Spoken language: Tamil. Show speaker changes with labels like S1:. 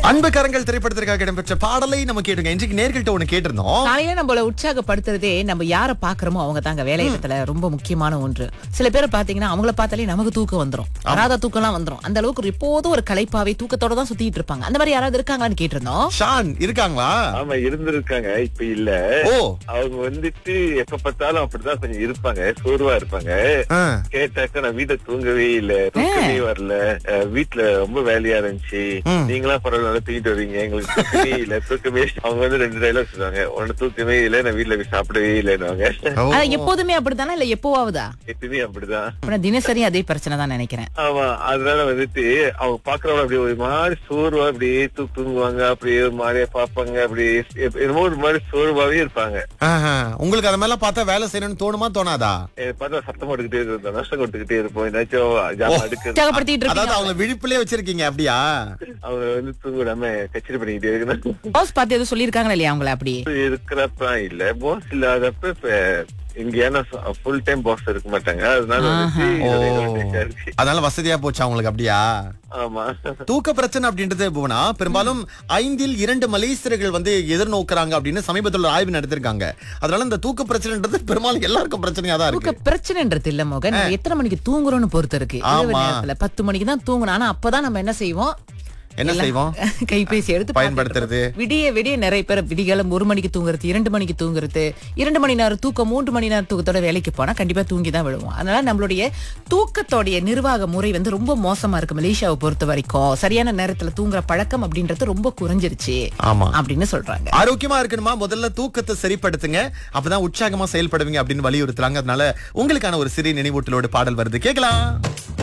S1: அன்பு கரங்கள் திரைப்படத்திற்காக இடம்பெற்ற பாடலை நம்ம கேட்டுங்க இன்றைக்கு நேர்கள்ட்ட ஒண்ணு கேட்டிருந்தோம்
S2: காலையில நம்மள உற்சாகப்படுத்துறதே நம்ம யார பாக்குறோமோ அவங்க தாங்க வேலையிடத்துல ரொம்ப முக்கியமான ஒன்று சில பேரை பாத்தீங்கன்னா அவங்கள பார்த்தாலே நமக்கு தூக்கம் வந்துரும் வராத தூக்கம்லாம் வந்துரும் அந்த அளவுக்கு ஒரு எப்போதும் ஒரு களைப்பாவே தூக்கத்தோட தான் சுத்திட்டு இருப்பாங்க அந்த மாதிரி யாராவது இருக்காங்களான்னு கேட்டிருந்தோம்
S1: ஷான் இருக்காங்களா
S3: ஆமா இருந்திருக்காங்க இப்ப இல்ல
S1: ஓ
S3: அவங்க வந்துட்டு எப்ப பார்த்தாலும் அப்படிதான் கொஞ்சம் இருப்பாங்க சோர்வா இருப்பாங்க
S1: ஆ.
S3: கேட்டாக்க நான் வீட்டை தூங்கவே இல்ல தூக்கமே வரல அஹ் வீட்ல ரொம்ப வேலையா இருந்துச்சு நீங்களா பரவாயில்ல நல்லா தூங்கிட்டு வருவீங்க எங்களுக்கு தூக்கமே இல்ல தூக்கமே அவங்க வந்து ரெண்டு டைலாக் சொல்லுவாங்க உனக்கு தூக்கமே இல்ல நான் வீட்ல போய் சாப்பிடவே இல்லைன்னுவாங்க
S1: ஓ.
S2: ஆனா எப்போதுமே அப்படித்தானா இல்ல எப்போவாவதா
S3: எப்பயுமே அப்படிதான்
S2: அப்ப நான் தினசரி அதே பிரச்சனை தான் நினைக்கிறேன்
S3: ஆமா அதனால வந்துட்டு அவங்க பாக்குறவங்க அப்படியே ஒரு மாதிரி சோர்வா அப்படியே தூ தூங்குவாங்க அப்படியே ஒரு மாதிரியா பாப்பாங்க அப்படியே எப்- என்னமோ ஒரு மாதிரி சோர்வாவே இருப்பாங்க
S1: ஆஹா. உங்களுக்கு அது மேல பார்த்தா வேலை செய்யணும்னு தோணுமா தோணாதா
S3: எனக்கு பார்த்தா சத்தம் போட்டுக்கிட்டே இருப்போம் நஷ்டம் கொடுத்துக்கிட்டே இருப்போம் ஏதாச்சும் ஜாமான் அடுக்கு
S2: உற்சாகப்படுத்திட்டு
S1: அதாவது
S2: இருக்கீங்க
S1: அவங்க விழிப்புலயே வச்சிருக்கீங்க அப்படியா
S3: அவங்க வந்து தூங்கிடாம கச்சேரி பண்ணிக்கிட்டே இருக்கணும்
S2: பாஸ் பார்த்து எதுவும் சொல்லியிருக்காங்களா இல்லையா அவங்கள அப்படி
S3: இருக்கிறப்ப இல்ல பாஸ் இல்லாதப்ப இப்ப இங்க ஏன்னா ஃபுல் டைம் பாஸ் இருக்க மாட்டாங்க அதனால வந்துட்டு
S1: ஓ
S3: இது ஒரு advantage ஆ இருக்கு
S1: அதனால வசதியா போச்சு அவங்களுக்கு அப்படியா
S3: ஆமா
S1: தூக்க பிரச்சனை அப்படின்றது புவனா பெரும்பாலும் ஐந்தில் இரண்டு மலேசியர்கள் வந்து எதிர்நோக்குறாங்க அப்படின்னு சமீபத்தில் ஒரு ஆய்வு நடத்திருக்காங்க அதனால இந்த தூக்க பிரச்சனைன்றது பெரும்பாலும் எல்லாருக்கும் பிரச்சனையா தான்
S2: தூக்க
S1: இருக்கு
S2: பிரச்சனைன்றது இல்ல மோகன் நம்ம எத்தனை மணிக்கு தூங்குறோம்னு பொறுத்து இருக்கு இரவு
S1: ஆமா.
S2: நேரத்துல பத்து மணிக்கு தான் தூங்கணும் ஆனா அப்பதான் நம்ம என்ன செய்வோம்
S1: என்ன
S2: எல்லாம்
S1: செய்வோம்
S2: கைபேசி எடுத்து
S1: பயன்படுத்துறது.
S2: பார்த்துட்டு இருப்போம். விடிய விடிய நிறைய பேர் விடிகாலம் ஒரு மணிக்கு தூங்குறது இரண்டு மணிக்கு தூங்குறது இரண்டு மணி நேரம் தூக்கம் மூன்று மணி நேரம் தூக்கத்தோட வேலைக்கு போனா கண்டிப்பா தூங்கி தான் விழுவோம் அதனால நம்மளுடைய தூக்கத்தோடைய நிர்வாக முறை வந்து ரொம்ப மோசமா இருக்கு மலேசியாவை பொறுத்த வரைக்கும் சரியான நேரத்துல தூங்குற பழக்கம் அப்படின்றது ரொம்ப குறைஞ்சிருச்சு
S1: ஆமா
S2: அப்படின்னு சொல்றாங்க
S1: ஆரோக்கியமா இருக்கணுமா முதல்ல தூக்கத்தை சரிப்படுத்துங்க அப்பதான் உற்சாகமா செயல்படுவீங்க அப்படின்னு வலியுறுத்துறாங்க அதனால உங்களுக்கான ஒரு சிறிய நினைவூட்டலோடு பாடல் வருது கேக்கலாம்